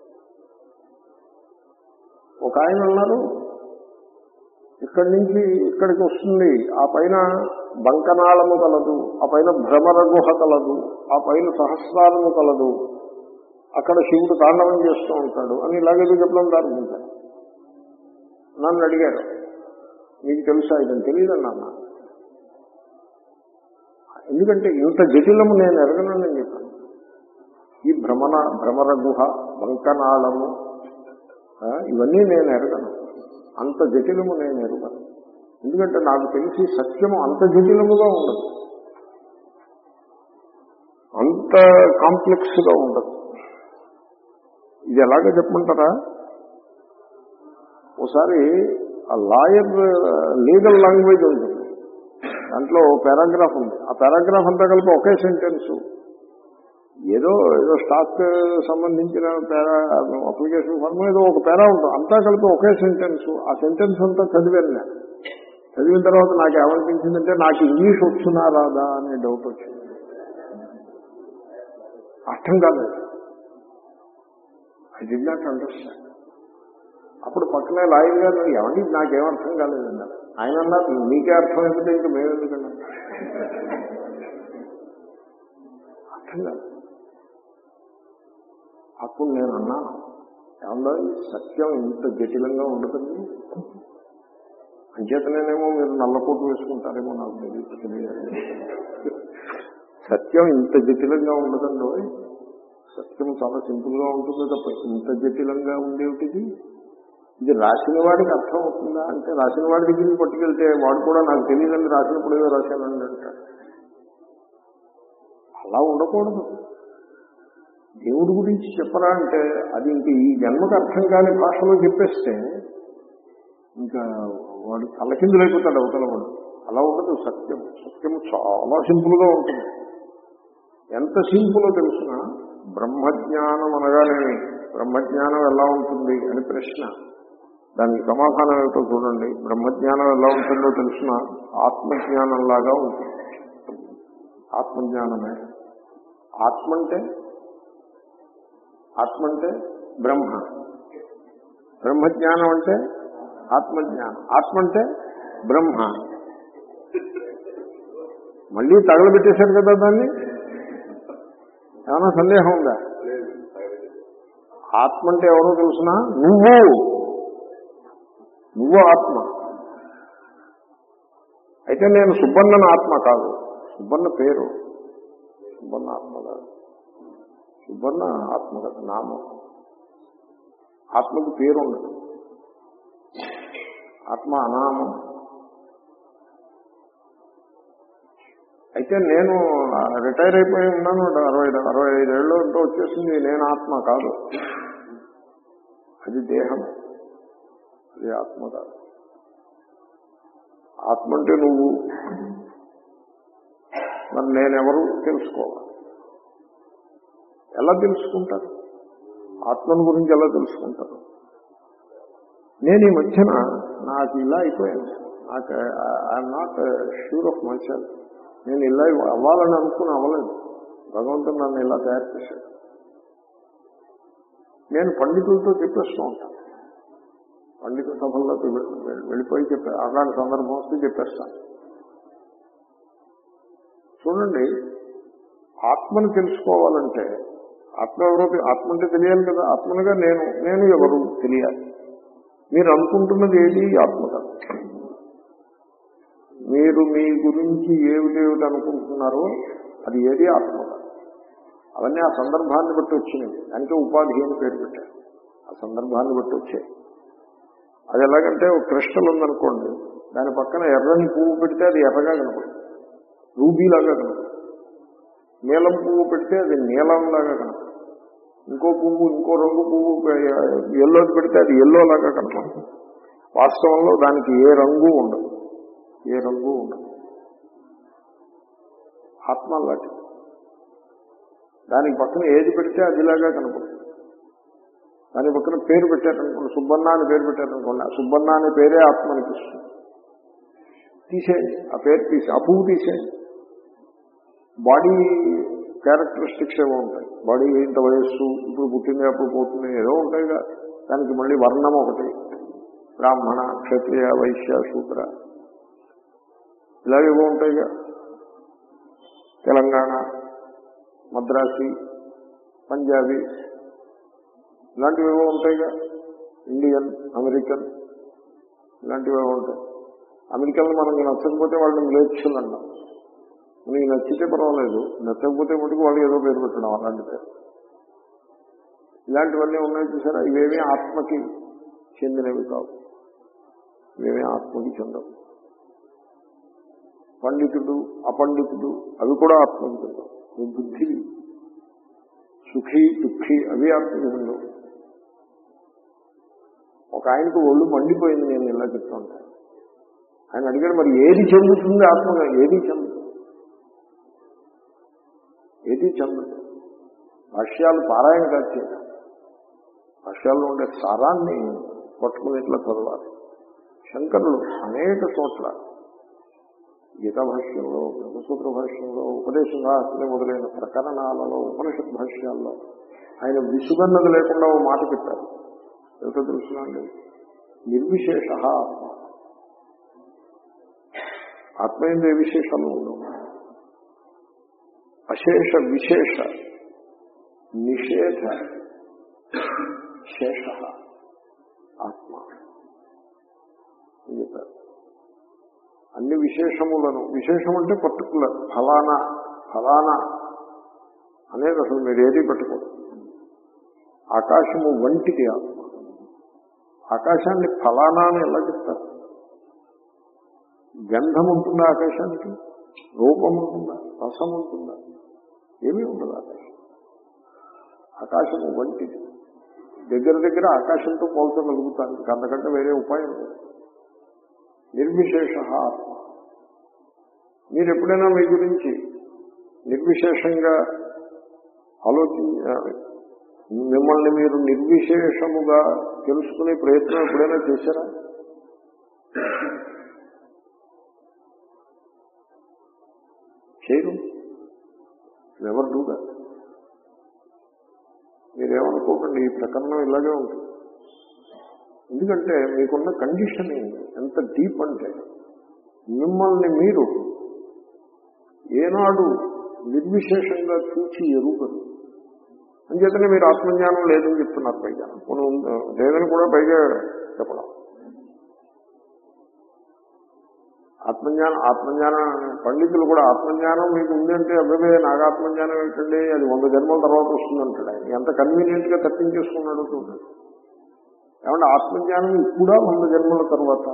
ఒక ఆయన అన్నారు ఇక్కడి నుంచి ఇక్కడికి వస్తుంది ఆ పైన బంకనాళము కలదు ఆ పైన భ్రమర గుహ కలదు ఆ పైన సహస్రారము కలదు అక్కడ శివుడు తాండవం చేస్తూ ఉంటాడు అని ఇలాగేదో చెప్పడం ప్రారంభించారు నన్ను అడిగారు మీకు తెలుసా ఇదని తెలియదన్నా అన్న ఎందుకంటే ఇంత జటిలము నేను ఎరగనని చెప్పాను ఈ భ్రమణ భ్రమర గుహ బంకనాళము ఆ, ఇవన్నీ నేను ఎరగను అంత జటిలము నేను ఎరగను ఎందుకంటే నాకు తెలిసి సత్యము అంత జటిలముగా ఉండదు అంత కాంప్లెక్స్ గా ఉండదు ఇది ఎలాగ చెప్పమంటారా ఒకసారి ఆ లాయర్ లీగల్ లాంగ్వేజ్ ఉంటుంది దాంట్లో పారాగ్రాఫ్ ఉంది ఆ పారాగ్రాఫ్ అంతా కలిపి ఒకే సెంటెన్స్ ఏదో ఏదో స్టాక్ సంబంధించిన పేరా అప్లికేషన్ ఫార్మ్ ఏదో ఒక పేరా ఉంటుంది అంతా కలిపి ఒకే సెంటెన్స్ ఆ సెంటెన్స్ అంతా చదివాను నేను చదివిన తర్వాత నాకు ఏమనిపించిందంటే నాకు ఇంగ్లీష్ వచ్చునా రాదా అనే డౌట్ వచ్చింది అర్థం కాలేదు ఐ డి నాట్ అండర్స్టాండ్ అప్పుడు పక్కనే లాయర్ గారు ఏమండి నాకేం అర్థం కాలేదండి ఆయన అన్నారు మీకే అర్థం అయిపోతే ఇంకా మేము ఎందుకన్నా అర్థం కాదు అప్పుడు నేను అన్నాను ఏమన్నా సత్యం ఇంత జటిలంగా ఉండదండి అంచేతనేనేమో మీరు నల్లకోటు వేసుకుంటారేమో నాకు తెలియదు తెలియదు సత్యం ఇంత జటిలంగా ఉండదండి ఓయ్. సత్యం చాలా సింపుల్ గా ఉంటుంది తప్ప ఇంత జటిలంగా ఉండేటిది ఇది రాసిన వాడికి అర్థం అవుతుందా అంటే రాసిన వాడి దగ్గరికి పట్టుకెళ్తే వాడు కూడా నాకు తెలియదని రాసినప్పుడు ఏదో రాశానండి అంటాడు అలా ఉండకూడదు దేవుడి గురించి చెప్పరా అంటే అది ఇంక ఈ జన్మకు అర్థం కాని భాషలో చెప్పేస్తే ఇంకా వాడు తలకిందులైపోతాడు అవతల వాడు అలా ఉండదు సత్యం సత్యం చాలా సింపుల్ గా ఉంటుంది ఎంత సింపుల్ తెలుసిన బ్రహ్మజ్ఞానం అనగానేమి బ్రహ్మజ్ఞానం ఎలా ఉంటుంది అని ప్రశ్న దానికి సమాధానం ఏమిటో చూడండి బ్రహ్మజ్ఞానం ఎలా ఉంటుందో తెలిసిన ఆత్మజ్ఞానం లాగా ఉంటుంది ఆత్మజ్ఞానమే ఆత్మ అంటే ఆత్మ అంటే బ్రహ్మ బ్రహ్మజ్ఞానం అంటే ఆత్మజ్ఞానం ఆత్మ అంటే బ్రహ్మ మళ్ళీ తగలబెట్టేశారు కదా దాన్ని ఏమైనా సందేహం ఉందా ఆత్మ అంటే ఎవరో తెలుసునా నువ్వు నువ్వు ఆత్మ అయితే నేను సుబ్బన్నన ఆత్మ కాదు సుబ్బన్న పేరు సుబ్బన్న ఆత్మ కాదు సుబ్బన్న ఆత్మ కాదు నామం ఆత్మకి పేరు ఉండదు ఆత్మ అనామం అయితే నేను రిటైర్ అయిపోయి ఉన్నాను అరవై అరవై ఐదేళ్ళు ఎంతో వచ్చేసింది నేను ఆత్మ కాదు అది దేహం అది ఆత్మ కాదు ఆత్మ అంటే నువ్వు మరి నేనెవరు తెలుసుకోవాలి ఎలా తెలుసుకుంటారు ఆత్మను గురించి ఎలా తెలుసుకుంటారు నేను ఈ మధ్యన నాకు ఇలా అయిపోయాను నాకు I'm not sure of myself నేను ఇలా అవ్వాలని అనుకుని అవ్వలేదు భగవంతుడు నన్ను ఇలా తయారు చేశాడు నేను పండితులతో చెప్పేస్తూ ఉంటాను పండిత సభల్లోకి వె- వెళ్ళిపోయి చెప్పే అలాంటి సందర్భం వస్తే చెప్పేస్తాను చూడండి ఆత్మను తెలుసుకోవాలంటే ఆత్మ ఎవరో తె- ఆత్మ అంటే తెలియాలి కదా ఆత్మనుగా నేను నేను ఎవరు తెలియాలి మీరు అనుకుంటున్నది ఏది ఆత్మ కాదు మీరు మీ గురించి ఏమిటేమిటి అనుకుంటున్నారో అది ఏది ఆత్మ కాదు అవన్నీ ఆ సందర్భాన్ని బట్టి వచ్చినవి దానికే ఉపాధి అని పేరు పెట్టారు ఆ సందర్భాన్ని బట్టి వచ్చాయి అది ఎలాగంటే ఒక క్రిస్టల్ ఉందనుకోండి దాని పక్కన ఎర్రని పువ్వు పెడితే అది ఎర్రగా కనపడుతుంది రూబీలాగా కనపడుతుంది నీలం పువ్వు పెడితే అది నీలంలాగా కనపడుతుంది ఇంకో పువ్వు ఇంకో రంగు పువ్వు ఎల్లోకి పెడితే అది ఎల్లో లాగా కనపడుతుంది వాస్తవంలో దానికి ఏ రంగు ఉండదు ఏ రంగు ఉండదు ఆత్మ లాంటి దానికి పక్కన ఏది పెడితే అదిలాగా కనపడుతుంది దాని పక్కన పేరు పెట్టారనుకోండి సుబ్బన్న అని పేరు పెట్టారనుకోండి ఆ సుబ్బన్న అనే పేరే ఆత్మ అనిపిస్తుంది తీసేయండి ఆ పేరు తీసి ఆ పువ్వు తీసేయండి బాడీ క్యారెక్టరిస్టిక్స్ ఏవో ఉంటాయి బాడీ ఇంత వయస్సు ఇప్పుడు పుట్టింది అప్పుడు పోతుంది ఏదో ఉంటాయిగా దానికి మళ్ళీ వర్ణం ఒకటి బ్రాహ్మణ క్షత్రియ వైశ్య శూద్ర ఇలాగేవో ఉంటాయిగా తెలంగాణ మద్రాసి పంజాబీ ఇలాంటివి ఏవో ఉంటాయిగా ఇండియన్ అమెరికన్ ఇలాంటివి ఏవో ఉంటాయి అమెరికన్ మనకి నచ్చకపోతే వాళ్ళని మ్లేచ్చులు అన్నాం మనకి నచ్చితే పర్వాలేదు నచ్చకపోతే మటుకు వాళ్ళు ఏదో పేరు పెట్టడం అలాంటి పేరు ఇలాంటివన్నీ ఉన్నాయి చూసారా ఇవేమీ ఆత్మకి చెందినవి కావు ఇవేమీ ఆత్మకి చెందవు పండితుడు అపండితుడు అవి కూడా ఆత్మకి చెందవు ఈ బుద్ధి సుఖి దుఃఖి అవి ఆత్మకి చెందవు ఒక ఆయనకు ఒళ్ళు మండిపోయింది నేను ఇలా చెప్తా ఉంటాను ఆయన అడిగాడు మరి ఏది చెందుతుంది ఆత్మగా ఏది చెందుతుంది ఏది చెందదు భాష్యాలు పారాయణ కాదు చేయడం భాష్యాల్లో ఉండే సారాన్ని పట్టుకుని ఇట్లా చదవాలి శంకరులు అనేక చోట్ల గీతా భాష్యంలో బ్రహ్మసూత్ర భాష్యంలో ఉపదేశంగా మొదలైన ప్రకరణాలలో ఉపనిషత్ భాష్యాల్లో ఆయన విసుగన్నది లేకుండా ఓ మాట చెప్పారు ఏమిటో తెలుసునండి నిర్విశేష ఆత్మ ఆత్మ ఎందు ఏ విశేషాలు ఉండవు అశేష విశేష నిషేధ శేష ఆత్మ అని చెప్పారు అన్ని విశేషములను విశేషం అంటే పర్టికులర్ ఫలానా ఫలానా అనేది అసలు మీరు ఏది పెట్టుకోరు ఆకాశము వంటిది ఆత్మ ఆకాశాన్ని ఫలానా అని ఎలా చెప్తారు గంధం ఉంటుందా ఆకాశానికి రూపం ఉంటుందా రసం ఉంటుందా ఏమీ ఉండదు ఆకాశం ఆకాశము వంటిది దగ్గర దగ్గర ఆకాశంతో పోల్చగలుగుతాను అంతకంటే వేరే ఉపాయం లేదు నిర్విశేష ఆత్మ మీరు ఎప్పుడైనా మీ గురించి నిర్విశేషంగా ఆలోచించ మిమ్మల్ని మీరు నిర్విశేషముగా తెలుసుకునే ప్రయత్నం ఎప్పుడైనా చేశారా చేయరు ఎవరు డూగా మీరేమనుకోకండి ఈ ప్రకరణం ఇలాగే ఉంటుంది ఎందుకంటే మీకున్న కండిషనింగ్ ఎంత డీప్ అంటే మిమ్మల్ని మీరు ఏనాడు నిర్విశేషంగా చూచి ఎరుగరు అంచేతనే మీరు ఆత్మజ్ఞానం లేదని చెప్తున్నారు పైగా మనం లేదని కూడా పైగా చెప్పడం ఆత్మజ్ఞానం ఆత్మజ్ఞానం పండితులు కూడా ఆత్మజ్ఞానం మీకు ఉందంటే అబ్బాయి నాకు ఆత్మజ్ఞానం ఏంటండి అది వంద జన్మల తర్వాత వస్తుందంటాడు ఆయన ఎంత కన్వీనియంట్ గా తప్పించేసుకున్నాడు చూడండి ఏమంటే ఆత్మజ్ఞానం ఇప్పుడా వంద జన్మల తర్వాత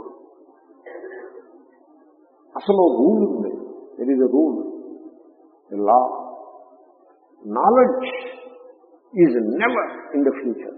అసలు రూల్ ఉంది it is rule law knowledge is never in the future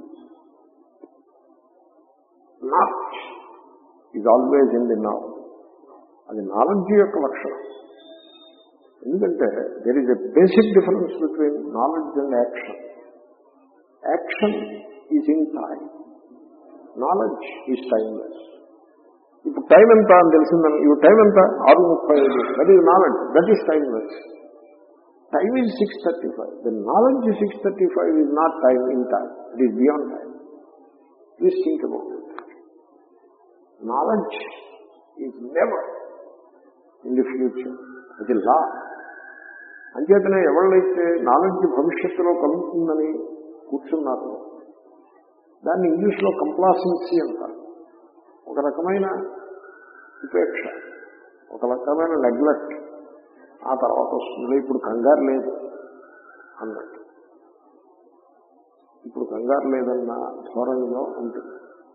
knowledge is always in the now అది నాలెడ్జ్ యొక్క లక్షణం ఎందుకంటే there is a basic difference between knowledge and action action is in time knowledge is timeless ఇప్పుడు time ఎంత అని తెలిసిందని ఇప్పుడు time ఎంత ఆరు ముప్పై ఐదు that is knowledge that is timeless time is six thirty five the knowledge six thirty five is not time in time it is beyond time please think about it knowledge is never in the future అది law అంచేతనే ఎవళ్ళైతే knowledge భవిష్యత్తులో కలుగుతుందని కూర్చున్నారు దాన్ని ఇంగ్లీష్లో complacency అంటారు ఒక రకమైన ఉపేక్ష ఒక రకమైన నెగ్లెక్ట్ ఆ తర్వాత వస్తుంది ఇప్పుడు కంగారు లేదు అన్నట్టు ఇప్పుడు కంగారు లేదన్న ధోరణిలో ఉంటుంది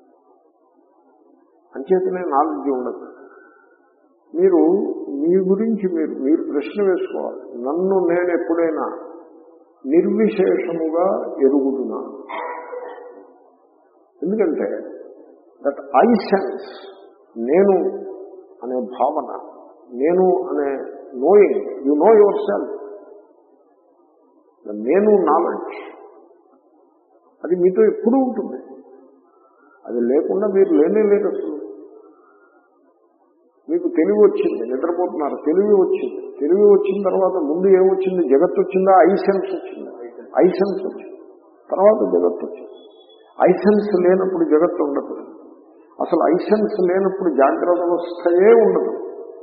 అంచేతనే నాలెడ్జ్ ఉండదు మీరు మీ గురించి మీరు మీరు ప్రశ్న వేసుకోవాలి నన్ను నేను ఎప్పుడైనా నిర్విశేషముగా ఎరుగుతున్నా ఎందుకంటే దట్ ఐ సెన్స్ నేను అనే భావన నేను అనే knowing you know yourself నేను నాలెడ్జ్ అది మీతో ఎప్పుడూ ఉంటుంది అది లేకుండా మీరు లేనే లేరు అసలు మీకు తెలివి వచ్చింది నిద్రపోతున్నారు తెలివి వచ్చింది తెలివి వచ్చిన తర్వాత ముందు ఏమొచ్చింది జగత్తు వచ్చిందా ఐసెన్స్ వచ్చింది ఐసెన్స్ వచ్చింది తర్వాత జగత్తు వచ్చింది ఐసెన్స్ లేనప్పుడు జగత్తు ఉండదు అసలు ఐసెన్స్ లేనప్పుడు జాగ్రత్త అవస్థయే ఉండదు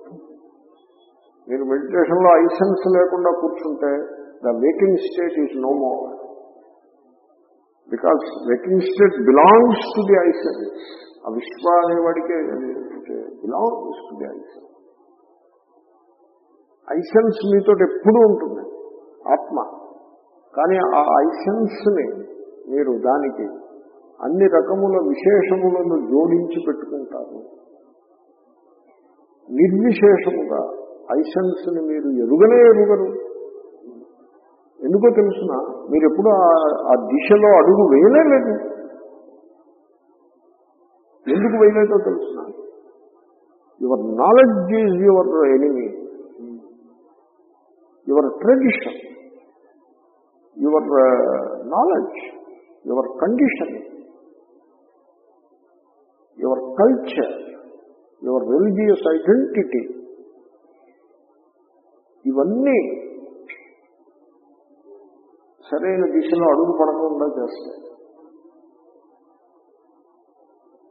మీరు మెడిటేషన్లో ఐసెన్స్ లేకుండా కూర్చుంటే the waking state is no more because waking state belongs to the I sense ఆ విశ్వ అనేవాడికి belongs to the I sense I sense మీతో ఎప్పుడూ ఉంటుంది ఆత్మ కానీ ఆ ఐసెన్స్ ని మీరు దానికి అన్ని రకముల విశేషములను జోడించి పెట్టుకుంటారు నిర్విశేషముగా ఐసెన్స్ ని మీరు ఎరుగనే ఎరుగరు ఎందుకో తెలుసిన మీరు ఎప్పుడు ఆ దిశలో అడుగు వేయలేదు ఎందుకు వేయలేదో తెలుసిన your knowledge is your enemy your tradition your knowledge your condition your culture your religious identity ఇవన్నీ సరైన దిశలో అడుగు పడకుండా చేస్తాయి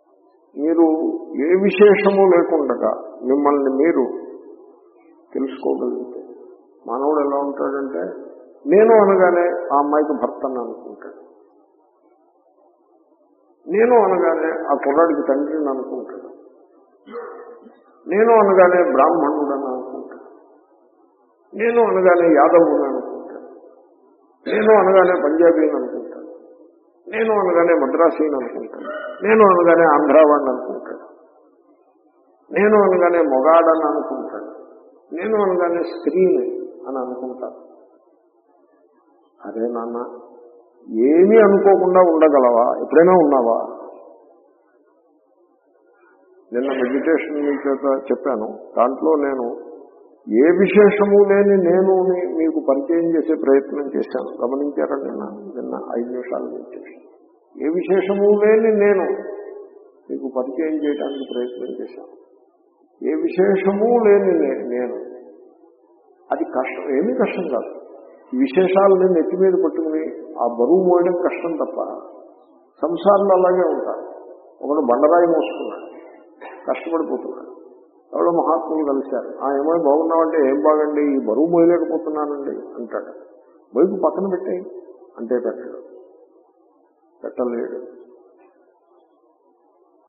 మీరు ఏ విశేషము లేకుండగా మిమ్మల్ని మీరు తెలుసుకోగలిగితే మానవుడు ఎలా ఉంటాడంటే నేను అనగానే ఆ అమ్మాయికి భర్తను అనుకుంటాడు నేను అనగానే ఆ కుర్రాడికి తండ్రిని అనుకుంటాడు నేను అనగానే బ్రాహ్మణుడు అని అనుకుంటాడు నేను అనగానే యాదవుని అనుకుంటాడు నేను అనగానే పంజాబీని అనుకుంటాడు నేను అనగానే మద్రాసీని అనుకుంటాడు నేను అనగానే ఆంధ్రావాడిని అనుకుంటాడు నేను అనగానే మొగాడని అనుకుంటాడు నేను అనగానే స్త్రీని అని అనుకుంటాను అదే నాన్న ఏమీ అనుకోకుండా ఉండగలవా ఎప్పుడైనా ఉన్నావా నిన్న మెడిటేషన్ చేత చెప్పాను దాంట్లో నేను ఏ విశేషము లేని నేను మీకు పరిచయం చేసే ప్రయత్నం చేశాను గమనించారా నిన్న నిన్న ఐదు నిమిషాల మెడిటేషన్ ఏ విశేషము లేని నేను మీకు పరిచయం చేయడానికి ప్రయత్నం చేశాను ఏ విశేషము లేని నే- నేను అది కష్టం ఏమీ కష్టం కాదు ఈ విశేషాలని నెత్తి మీద పట్టుకుని ఆ బరువు మోయడం కష్టం తప్ప సంసారంలో అలాగే ఉంటారు ఒకడు బండరాయి మోసుకున్నాడు కష్టపడిపోతున్నాడు ఎవరో మహాత్ములు కలిశారు ఆ ఏమో బాగున్నామంటే ఏం బాగండి ఈ బరువు మోయలేకపోతున్నానండి అంటాడు బైకు పక్కన పెట్టేయి అంటే పెట్టడు పెట్టలేడు